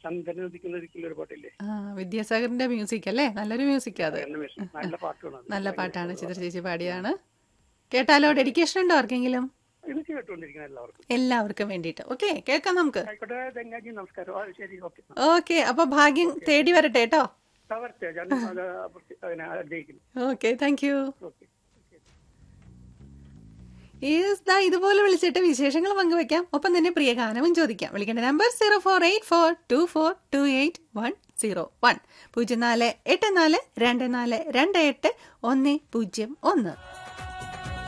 ചന്ദ്രൻ ഉദിക്കുന്ന ഒരിക്കലും ഒരു പാട്ടില്ലേ ആ വിദ്യാസാഗറിന്റെ മ്യൂസിക് അല്ലേ നല്ലൊരു മ്യൂസിക് അത് നല്ല വിഷയം. നല്ല പാട്ടാണ് അത്. നല്ല പാട്ടാണ് ചിത്ര ചേച്ചി പാടിയാണ് കേട്ടാലോ ഡെഡിക്കേഷൻ ഉണ്ടോ ആർക്കെങ്കിലും ഇത് കേട്ടുകൊണ്ടിരിക്കുന്ന എല്ലാവർക്കും എല്ലാവർക്കും വേണ്ടിയിട്ട് ഓക്കെ കേൾക്കാം നമുക്ക് ആയിക്കോട്ടെ തെങ്ങാജി നമസ്കാരം ആ, ശരി ഓക്കെ ഓക്കെ അപ്പൊ ഭാഗ്യം തേടി വരട്ടെ കേട്ടോ തവർച്ച ഞാൻ അത് അതിനെ ആഗ്രഹിക്കുന്നു okay thank you okay yes ദാ ഇതുപോലെ വിളിച്ചിട്ട് വിശേഷങ്ങൾ പങ്കുവെക്കാം ഒപ്പം തന്നെ പ്രിയ ഗാനവും ചോദിക്കാം വിളിക്കേണ്ട number zero four eight four two four two eight one zero one പൂജ്യം നാല് എട്ട് നാല് രണ്ട് നാല് രണ്ട് എട്ട് ഒന്ന് പൂജ്യം ഒന്ന്